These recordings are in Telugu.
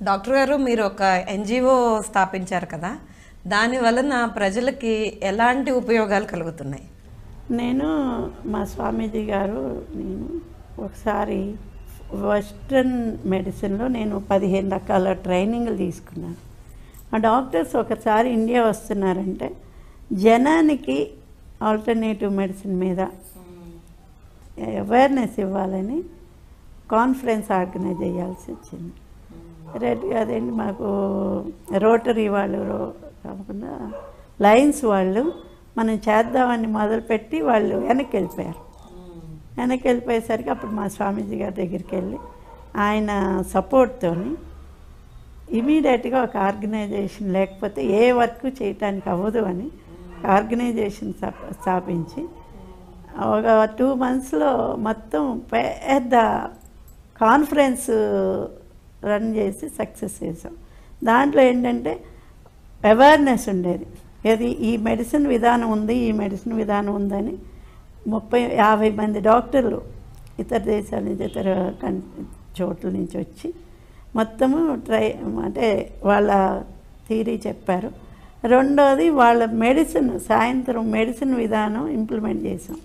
డాక్టర్ గారు మీరు ఒక ఎన్జిఓ స్థాపించారు కదా దాని వలన ప్రజలకి ఎలాంటి ఉపయోగాలు కలుగుతున్నాయి నేను మా స్వామీజీ గారు నేను ఒకసారి వెస్ట్రన్ మెడిసిన్లో నేను పదిహేను రకాల ట్రైనింగ్లు తీసుకున్నాను ఆ డాక్టర్స్ ఒకసారి ఇండియా వస్తున్నారంటే జనానికి ఆల్టర్నేటివ్ మెడిసిన్ మీద అవేర్నెస్ ఇవ్వాలని కాన్ఫరెన్స్ ఆర్గనైజ్ చేయాల్సి వచ్చింది రెడ్ అదేంటి మాకు రోటరీ వాళ్ళు రో- కాకుండా లయన్స్ వాళ్ళు మనం చేద్దామని మొదలుపెట్టి వాళ్ళు వెనక్కి వెళ్ళిపోయారు వెనక్కి వెళ్ళిపోయేసరికి అప్పుడు మా స్వామీజీ గారి దగ్గరికి వెళ్ళి ఆయన సపోర్ట్తోని ఇమీడియట్గా ఒక ఆర్గనైజేషన్ లేకపోతే ఏ వర్క్ చేయటానికి అవ్వదు అని ఆర్గనైజేషన్ స్థాప- స్థాపించి ఒక టూ మంత్స్లో మొత్తం పెద్ద కాన్ఫరెన్స్ రన్ చేసి సక్సెస్ చేసాం దాంట్లో ఏంటంటే అవేర్నెస్ ఉండేది ఏది ఈ మెడిసిన్ విధానం ఉంది ఈ మెడిసిన్ విధానం ఉందని ముప్పై యాభై మంది డాక్టర్లు ఇతర దేశాల నుంచి ఇతర కన్ చోట్ల నుంచి వచ్చి మొత్తము ట్రై అంటే వాళ్ళ థీరీ చెప్పారు రెండోది వాళ్ళ మెడిసిన్ సాయంత్రం మెడిసిన్ విధానం ఇంప్లిమెంట్ చేసాం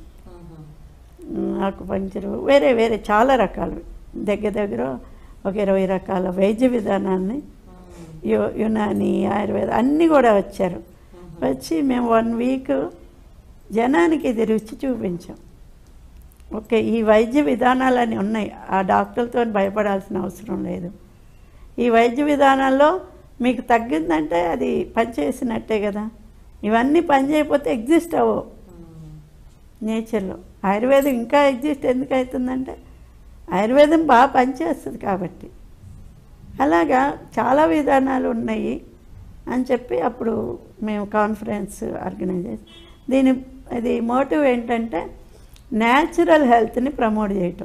ఆకుపంచరు వేరే వేరే చాలా రకాలు దగ్గర దగ్గర ఒక ఇరవై రకాల వైద్య విధానాన్ని యు యునాని ఆయుర్వేద అన్నీ కూడా వచ్చారు వచ్చి మేము వన్ వీక్ జనానికి ఇది రుచి చూపించాం ఓకే ఈ వైద్య విధానాలన్నీ ఉన్నాయి ఆ డాక్టర్లతో భయపడాల్సిన అవసరం లేదు ఈ వైద్య విధానాల్లో మీకు తగ్గిందంటే అది పనిచేసినట్టే కదా ఇవన్నీ పని చేయకపోతే ఎగ్జిస్ట్ అవ్వవు నేచర్లో ఆయుర్వేదం ఇంకా ఎగ్జిస్ట్ ఎందుకు అవుతుందంటే ఆయుర్వేదం బాగా పనిచేస్తుంది కాబట్టి అలాగా చాలా విధానాలు ఉన్నాయి అని చెప్పి అప్పుడు మేము కాన్ఫరెన్స్ ఆర్గనైజ్ చేసి దీని ఇది మోటివ్ ఏంటంటే న్యాచురల్ హెల్త్ని ప్రమోట్ చేయటం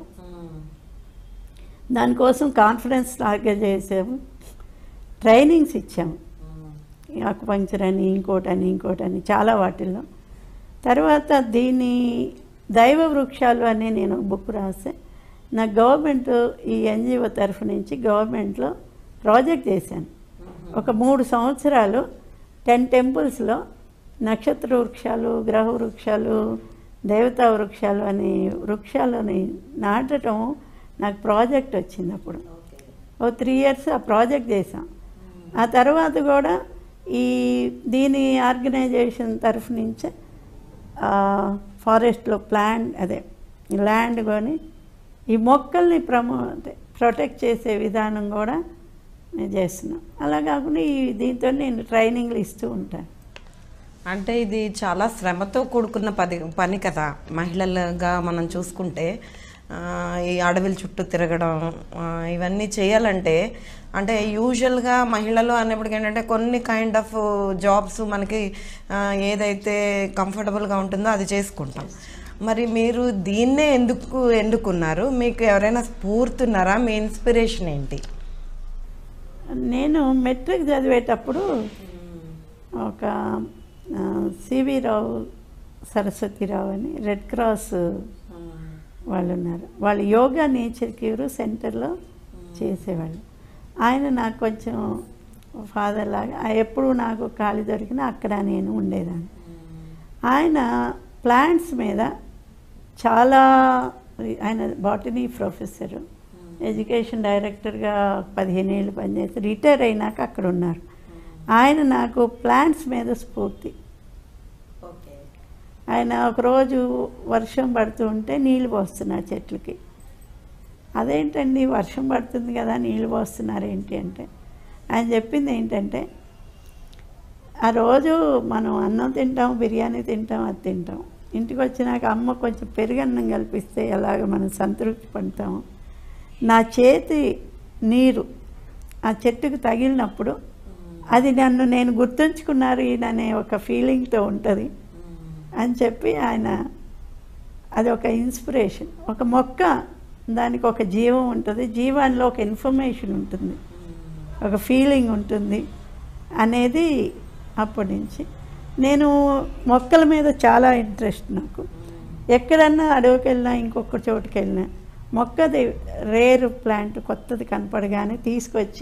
దానికోసం కాన్ఫరెన్స్ ఆర్గనైజ్ చేసాము ట్రైనింగ్స్ ఇచ్చాము ఈ ఆకుపంచర్ అని ఇంకోటని ఇంకోటని చాలా వాటిల్లో తర్వాత దీని దైవ వృక్షాలు అని నేను బుక్ రాసే నా గవర్నమెంట్ ఈ ఎన్జిఓ తరఫు నుంచి గవర్నమెంట్లో ప్రాజెక్ట్ చేశాను ఒక మూడు సంవత్సరాలు టెన్ టెంపుల్స్లో నక్షత్ర వృక్షాలు గ్రహ వృక్షాలు దేవతా వృక్షాలు అని వృక్షాలని నాటడం నాకు ప్రాజెక్ట్ వచ్చింది అప్పుడు ఓ త్రీ ఇయర్స్ ఆ ప్రాజెక్ట్ చేసాం ఆ తర్వాత కూడా ఈ దీని ఆర్గనైజేషన్ తరఫు నుంచి ఫారెస్ట్లో ప్లాన్ అదే ల్యాండ్ కొని ఈ మొక్కల్ని ప్రమో అంటే ప్రొటెక్ట్ చేసే విధానం కూడా నేను చేస్తున్నాం అలా కాకుండా ఈ దీంతో నేను ట్రైనింగ్లు ఇస్తూ ఉంటాను అంటే ఇది చాలా శ్రమతో కూడుకున్న పది పని కదా మహిళలుగా మనం చూసుకుంటే ఆ, ఈ అడవిల చుట్టూ తిరగడం ఆ, ఇవన్నీ చేయాలంటే అంటే యూజువల్గా మహిళలు అనేప్పటికి ఏంటంటే కొన్ని కైండ్ ఆఫ్ జాబ్స్ మనకి ఆ, ఏదైతే కంఫర్టబుల్గా ఉంటుందో అది చేసుకుంటాం మరి మీరు దీన్నే ఎందుకు ఎన్నుకున్నారు మీకు ఎవరైనా స్ఫూర్తున్నారా మీ ఇన్స్పిరేషన్ ఏంటి నేను మెట్రిక్ చదివేటప్పుడు ఒక ఆ, సివి రావు సరస్వతిరావు అని రెడ్ క్రాస్ వాళ్ళు ఉన్నారు వాళ్ళు యోగా నేచర్ క్యూర్ సెంటర్లో చేసేవాళ్ళు ఆయన నాకు కొంచెం ఫాదర్ లాగా ఆ ఎప్పుడు నాకు ఖాళీ దొరికినా అక్కడ నేను ఉండేదాన్ని ఆయన ప్లాంట్స్ మీద చాలా ఆయన బాటనీ ప్రొఫెసరు ఎడ్యుకేషన్ డైరెక్టర్గా పదిహేను ఏళ్ళు పనిచేసి రిటైర్ అయినాక అక్కడ ఉన్నారు ఆయన నాకు ప్లాంట్స్ మీద స్ఫూర్తి ఆయన ఒకరోజు వర్షం పడుతూ ఉంటే నీళ్ళు పోస్తున్నారు చెట్లకి అదేంటండి వర్షం పడుతుంది కదా నీళ్ళు పోస్తున్నారు ఏంటి అంటే ఆయన చెప్పింది ఏంటంటే ఆ రోజు మనం అన్నం తింటాం బిర్యానీ తింటాం అది తింటాం ఇంటికి వచ్చినాక అమ్మ కొంచెం పెరుగన్నం కల్పిస్తే ఎలాగ మనం సంతృప్తి పడతాము నా చేతి నీరు ఆ చెట్టుకు తగిలినప్పుడు అది నన్ను నేను గుర్తుంచుకున్నారు ఈయననే ఒక ఫీలింగ్తో ఉంటుంది అని చెప్పి ఆయన అది ఒక ఇన్స్పిరేషన్ ఒక మొక్క దానికి ఒక జీవం ఉంటుంది జీవాల్లో ఒక ఇన్ఫర్మేషన్ ఉంటుంది ఒక ఫీలింగ్ ఉంటుంది అనేది అప్పటి నుంచి నేను మొక్కల మీద చాలా ఇంట్రెస్ట్ నాకు ఎక్కడన్నా అడవికి వెళ్ళినా ఇంకొక చోటుకి వెళ్ళినా మొక్కది రేర్ ప్లాంట్ కొత్తది కనపడగానే తీసుకొచ్చి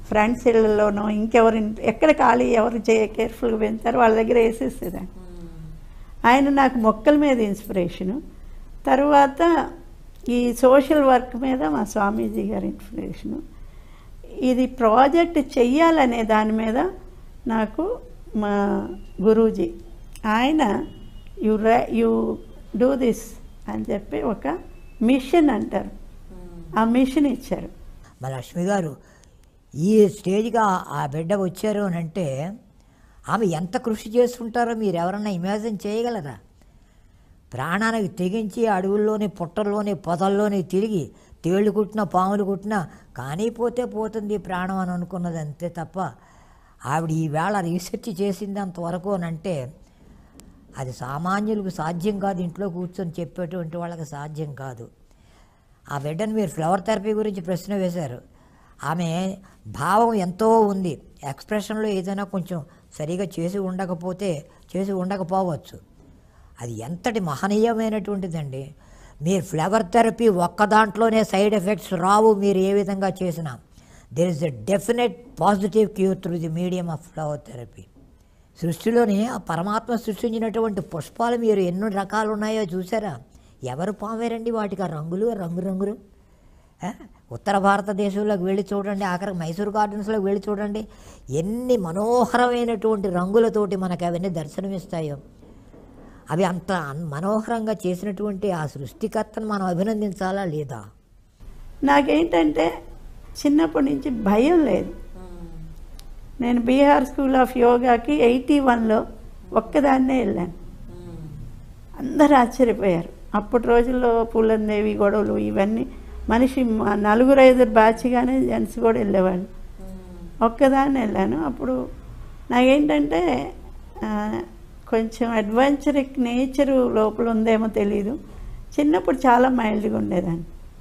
ఫ్రెండ్స్ ఇళ్ళలోనో ఇంకెవరి ఎక్కడ ఖాళీ ఎవరు చే కేర్ఫుల్గా పెంచారో వాళ్ళ దగ్గర వేసేసేదాన్ని ఆయన నాకు మొక్కల మీద ఇన్స్పిరేషను తర్వాత ఈ సోషల్ వర్క్ మీద మా స్వామీజీ గారి ఇన్స్పిరేషను ఇది ప్రాజెక్ట్ చెయ్యాలనే దాని మీద నాకు మా గురూజీ ఆయన యు రా యు డూ దిస్ అని చెప్పి ఒక మిషన్ అంటారు ఆ మిషన్ ఇచ్చారు మా లక్ష్మి గారు ఈ స్టేజ్గా ఆ బిడ్డ వచ్చారు అని అంటే ఆమె ఎంత కృషి చేస్తుంటారో మీరు ఎవరన్నా ఇమాజిన్ చేయగలరా ప్రాణానికి తెగించి అడవుల్లోని పుట్టల్లోని పొదల్లోని తిరిగి తేళ్ళు కుట్టినా పాములు కుట్టినా కానీ పోతే పోతుంది ప్రాణం అని అనుకున్నది అంతే తప్ప ఆవిడ ఈవేళ రీసెర్చ్ చేసింది అంతవరకు అని అంటే అది సామాన్యులకు సాధ్యం కాదు ఇంట్లో కూర్చొని చెప్పేటువంటి వాళ్ళకి సాధ్యం కాదు ఆ బిడ్డను మీరు ఫ్లవర్ థెరపీ గురించి ప్రశ్న వేశారు ఆమె భావం ఎంతో ఉంది ఎక్స్ప్రెషన్లో ఏదైనా కొంచెం సరిగా చేసి ఉండకపోతే చేసి ఉండకపోవచ్చు అది ఎంతటి మహనీయమైనటువంటిదండి మీరు ఫ్లవర్ థెరపీ ఒక్క దాంట్లోనే సైడ్ ఎఫెక్ట్స్ రావు మీరు ఏ విధంగా చేసినా there is a definite positive cure through the medium of flower therapy సృష్టిలోని ఆ పరమాత్మ సృష్టించినటువంటి పుష్పాలు మీరు ఎన్ని రకాలు ఉన్నాయో చూసారా ఎవరు పామేరండి వాటికి ఆ రంగులు రంగురంగులు ఆ? ఉత్తర భారతదేశంలోకి వెళ్ళి చూడండి ఆఖరికి మైసూర్ గార్డెన్స్లోకి వెళ్ళి చూడండి ఎన్ని మనోహరమైనటువంటి రంగులతోటి మనకు అవన్నీ దర్శనమిస్తాయో అవి అంత అన్- మనోహరంగా చేసినటువంటి ఆ సృష్టికర్తను మనం అభినందించాలా లేదా నాకేంటంటే చిన్నప్పటి నుంచి భయం లేదు నేను బీహార్ స్కూల్ ఆఫ్ యోగాకి ఎయిటీ వన్లో ఒక్కదాన్నే వెళ్ళాను అందరు ఆశ్చర్యపోయారు అప్పటి రోజుల్లో పూలందేవి గొడవలు ఇవన్నీ మనిషి మ- నలుగురు ఐదుగురు బ్యాచ్గానే జెంట్స్ కూడా వెళ్ళేవాళ్ళు ఒక్కదాన్ని వెళ్ళాను అప్పుడు నాకేంటంటే ఆ, కొంచెం అడ్వెంచరిక్ నేచరు లోపల ఉందేమో తెలీదు చిన్నప్పుడు చాలా మైల్డ్గా ఉండేదాన్ని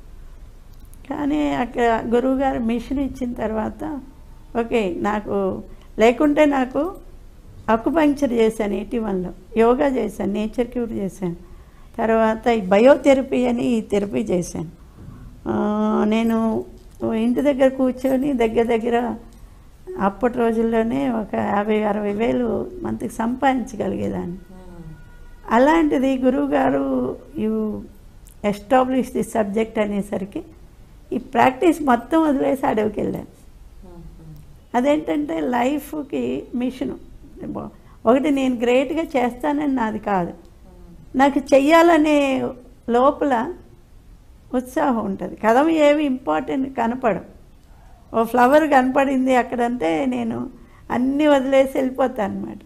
కానీ అక్కడ గురువుగారు మిషన్ ఇచ్చిన తర్వాత ఓకే నాకు లేకుంటే నాకు అకుపంక్చర్ చేశాను ఇటీవలలో యోగా చేశాను నేచర్ క్యూర్ చేశాను తర్వాత ఈ బయోథెరపీ అని ఈ థెరపీ చేశాను ఆ, నేను ఇంటి దగ్గర కూర్చొని దగ్గర దగ్గర అప్పటి రోజుల్లోనే ఒక యాభై అరవై వేలు మంత్కి సంపాదించగలిగేదాన్ని అలాంటిది గురువుగారు యు ఎస్టాబ్లిష్ ది సబ్జెక్ట్ అనేసరికి ఈ ప్రాక్టీస్ మొత్తం వదిలేసి అడవికి వెళ్ళాను అదేంటంటే లైఫ్కి మిషను ఒకటి నేను గ్రేట్గా చేస్తానని నాది కాదు నాకు చెయ్యాలనే లోపల ఉత్సాహం ఉంటుంది కథం ఏవి ఇంపార్టెంట్ కనపడం ఓ ఫ్లవర్ కనపడింది అక్కడంటే నేను అన్నీ వదిలేసి వెళ్ళిపోతాను అనమాట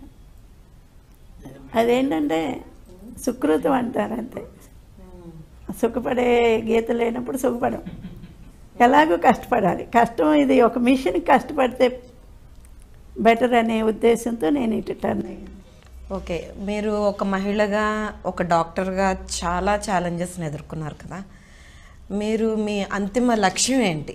అదేంటంటే సుకృతం అంటారు అంతే సుఖపడే గీత లేనప్పుడు సుఖపడం ఎలాగో కష్టపడాలి కష్టం ఇది ఒక మిషన్ కష్టపడితే బెటర్ అనే ఉద్దేశంతో నేను ఇటు టర్న్ అయ్యాను ఓకే మీరు ఒక మహిళగా ఒక డాక్టర్గా చాలా ఛాలెంజెస్ని ఎదుర్కొన్నారు కదా మీరు మీ అంతిమ లక్ష్యం ఏంటి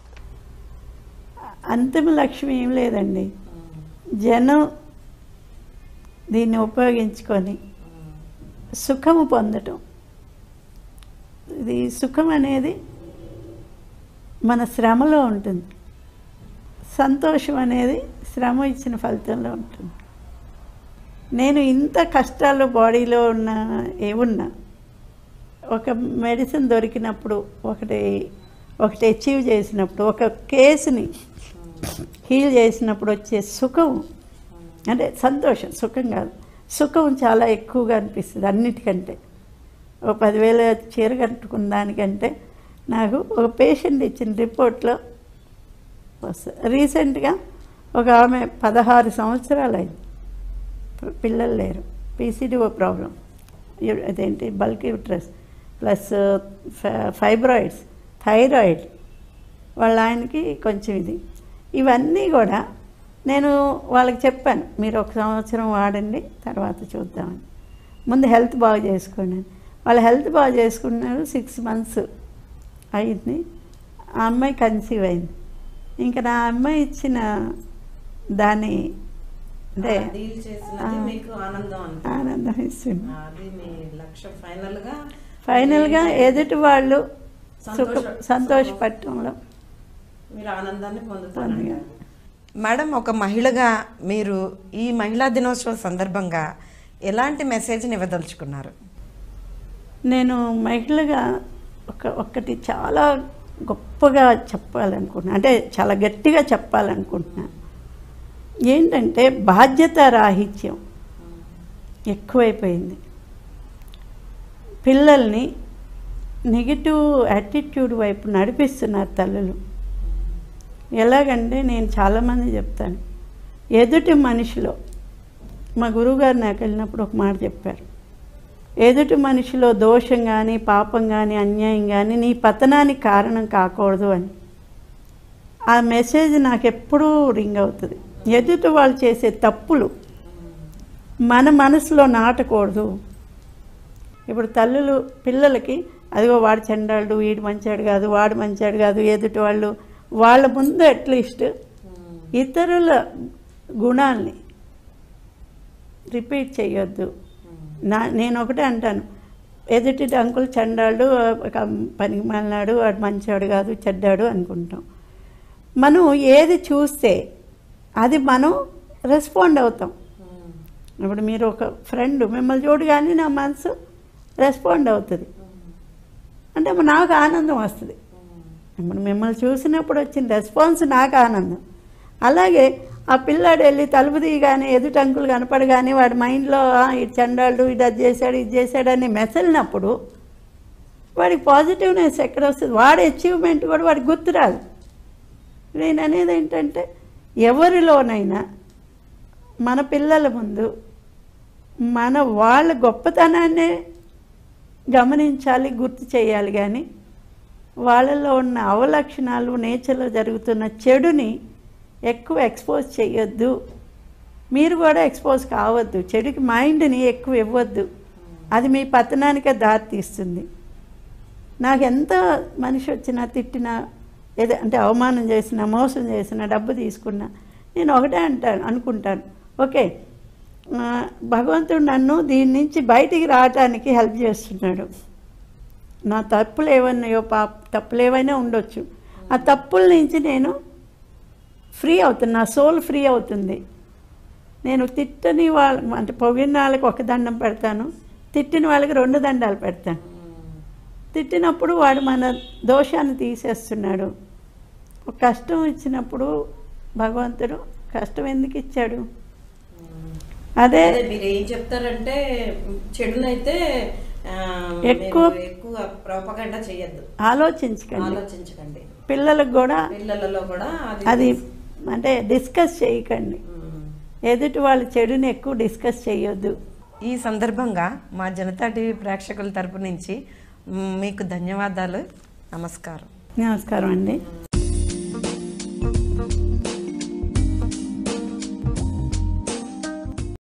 అంతిమ లక్ష్యం ఏం లేదండి జనం దీన్ని ఉపయోగించుకొని సుఖము పొందటం ఇది సుఖం అనేది మన శ్రమలో ఉంటుంది సంతోషం అనేది శ్రమ ఇచ్చిన ఫలితంలో ఉంటుంది నేను ఇంత కష్టాలు బాడీలో ఉన్న ఏమున్నా ఒక మెడిసిన్ దొరికినప్పుడు ఒకటి ఒకటి అచీవ్ చేసినప్పుడు ఒక కేసుని హీల్ చేసినప్పుడు వచ్చే సుఖం అంటే సంతోషం సుఖం కాదు సుఖం చాలా ఎక్కువగా అనిపిస్తుంది అన్నిటికంటే ఒక పదివేల చీర కట్టుకున్న దానికంటే నాకు ఒక పేషెంట్ ఇచ్చిన రిపోర్ట్లో వస్తుంది రీసెంట్గా ఒక ఆమె పదహారు సంవత్సరాలు అయింది పి- పిల్లలు లేరు పీసీడీఓ ప్రాబ్లం యు- అదేంటి bulk uterus plus fibroids thyroid వాళ్ళ ఆయనకి కొంచెం ఇది ఇవన్నీ కూడా నేను వాళ్ళకి చెప్పాను మీరు ఒక సంవత్సరం వాడండి తర్వాత చూద్దామని ముందు హెల్త్ బాగా చేసుకోండి అని. వాళ్ళు హెల్త్ బాగా చేసుకున్నారు సిక్స్ మంత్స్ అయింది ఆ అమ్మాయి కన్సీవ్ అయింది ఇంకా నా అమ్మాయి ఇచ్చిన దాన్ని అంటే డీల్ చేసినది మీకు ఆనందం అనిపి- ఆనందం ఇస్తుంది అది మీ లక్ష్యం ఫైనల్ గా ఫైనల్గా ఎదుటి వాళ్ళు సుఖ సంతోష- సంతోషపడటంలో మీరు ఆనందాన్ని పొందుతారు మేడం ఒక మహిళగా మీరు ఈ మహిళా దినోత్సవం సందర్భంగా ఎలాంటి మెసేజ్ని ఇవ్వదలుచుకున్నారు నేను మహిళగా ఒక ఒక్కటి చాలా గొప్పగా చెప్పాలనుకుంటున్నా అంటే చాలా గట్టిగా చెప్పాలనుకుంటున్నా ఏంటంటే బాధ్యత రాహిత్యం ఎక్కువైపోయింది పిల్లల్ని నెగిటివ్ యాటిట్యూడ్ వైపు నడిపిస్తున్నారు తల్లులు ఎలాగంటే నేను చాలామంది చెప్తాను ఎదుటి మనిషిలో మా గురువుగారు నాకు వెళ్ళినప్పుడు ఒక మాట చెప్పారు ఎదుటి మనిషిలో దోషం కానీ పాపం కానీ అన్యాయం కానీ నీ పతనానికి కారణం కాకూడదు అని ఆ మెసేజ్ నాకు ఎప్పుడూ రింగ్ అవుతుంది ఎదుటి వాళ్ళు చేసే తప్పులు మన మనసులో నాటకూడదు ఇప్పుడు తల్లులు పిల్లలకి అదిగో వాడు చెండాడు వీడు మంచాడు కాదు వాడు మంచాడు కాదు ఎదుటి వాళ్ళు వాళ్ళ ముందు అట్లీస్ట్ ఇతరుల గుణాల్ని రిపీట్ చేయొద్దు నా నేను ఒకటే అంటాను ఎదుటి అంకుల్ చెండాడు ఒక పనికి మళ్ళాడు వాడు మంచివాడు కాదు చెడ్డాడు అనుకుంటాం మనం ఏది చూస్తే అది మనం రెస్పాండ్ అవుతాం ఇప్పుడు మీరు ఒక ఫ్రెండ్ మిమ్మల్ని చూడగానే నా మనసు రెస్పాండ్ అవుతుంది అంటే నాకు ఆనందం వస్తుంది ఇప్పుడు మిమ్మల్ని చూసినప్పుడు వచ్చిన రెస్పాన్స్ నాకు ఆనందం అలాగే ఆ పిల్లాడు వెళ్ళి తలుపు తీయగానే ఎదుటి అంకులు కనపడగానే వాడి మైండ్లో "ఆ, ఇటు చండాడు ఇది అది చేశాడు ఇది చేశాడు అని మెసలినప్పుడు వాడికి పాజిటివ్నెస్ ఎక్కడ వస్తుంది వాడి అచీవ్మెంట్ కూడా వాడికి గుర్తురాదు నేను అనేది ఏంటంటే ఎవరిలోనైనా మన పిల్లల ముందు మన వాళ్ళ గొప్పతనాన్నే గమనించాలి గుర్తు చేయాలి కానీ వాళ్ళలో ఉన్న అవలక్షణాలు నేచర్లో జరుగుతున్న చెడుని ఎక్కువ ఎక్స్పోజ్ చేయొద్దు మీరు కూడా ఎక్స్పోజ్ కావద్దు చెడుకి మైండ్ని ఎక్కువ ఇవ్వద్దు అది మీ పతనానికే దారి తీస్తుంది నాకు ఎంత మనిషి వచ్చినా తిట్టినా ఏదో అంటే అవమానం చేసినా మోసం చేసినా డబ్బు తీసుకున్నా నేను ఒకటే అంటాను అనుకుంటాను ఓకే ఆ, భగవంతుడు నన్ను దీని నుంచి బయటికి రావటానికి హెల్ప్ చేస్తున్నాడు నా తప్పులు ఏమన్నాయో పాప తప్పులు ఏవైనా ఉండొచ్చు ఆ తప్పుల నుంచి నేను ఫ్రీ అవుతుంది నా సోల్ ఫ్రీ అవుతుంది నేను తిట్టని వాళ్ళ అంటే పొగిన వాళ్ళకి ఒక దండం పెడతాను తిట్టిన వాళ్ళకి రెండు దండాలు పెడతాను తిట్టినప్పుడు వాడు మన దోషాన్ని తీసేస్తున్నాడు ఒక కష్టం ఇచ్చినప్పుడు భగవంతుడు కష్టం ఎందుకు ఇచ్చాడు అదే అదే మీరు ఏం చెప్తారంటే చెడునైతే ఆ, ఎక్కువ- మీరు ఎక్కువ ప్రోపగండా చేయొద్దు ఆలోచించకండి ఆలోచించకండి పిల్లలకు కూడా పిల్లలలో కూడా అది అది అంటే డిస్కస్ చేయకండి ఉమ్. ఎదుటి వాళ్ళ చెడుని ఎక్కువ డిస్కస్ చేయొద్దు ఈ సందర్భంగా మా జనతా టీవీ ప్రేక్షకుల తరపు నుంచి మ్, మీకు ధన్యవాదాలు నమస్కారం నమస్కారం అండి